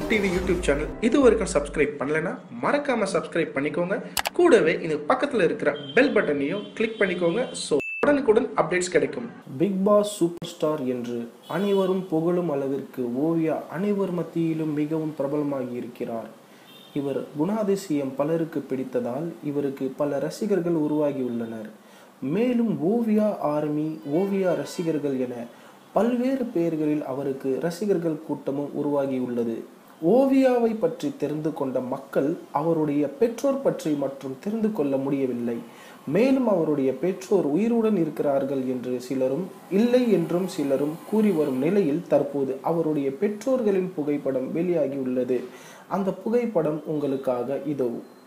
TV YouTube channel இது வரைக்கும் subscribe பண்ணலைன்னா மறக்காம சப்ஸ்கிரைப் பண்ணிக்கோங்க கூடவே இது பக்கத்தில் இருக்கிற பெல் பட்டனையும் கிளிக் பண்ணிக்கோங்க ஸோ உடனுக்குடன் அப்டேட்ஸ் கிடைக்கும் பிக் பாஸ் சூப்பர் ஸ்டார் என்று அனைவரும் புகழும் அளவிற்கு ஓவியா அனைவர் மத்தியிலும் மிகவும் பிரபலமாகி இருக்கிறார் இவர் குணாதிசயம் பலருக்கு பிடித்ததால் இவருக்கு பல ரசிகர்கள் உருவாகியுள்ளனர் மேலும் ஓவியா ஆர்மி ஓவியா ரசிகர்கள் என பல்வேறு பெயர்களில் அவருக்கு ரசிகர்கள் கூட்டமும் உருவாகியுள்ளது ஓவியாவை பற்றி தெரிந்து கொண்ட மக்கள் அவருடைய பெற்றோர் பற்றி மற்றும் தெரிந்து கொள்ள முடியவில்லை மேலும் அவருடைய பெற்றோர் உயிருடன் இருக்கிறார்கள் என்று சிலரும் இல்லை என்றும் சிலரும் கூறி வரும் நிலையில் தற்போது அவருடைய பெற்றோர்களின் புகைப்படம் வெளியாகியுள்ளது அந்த புகைப்படம் உங்களுக்காக இதோ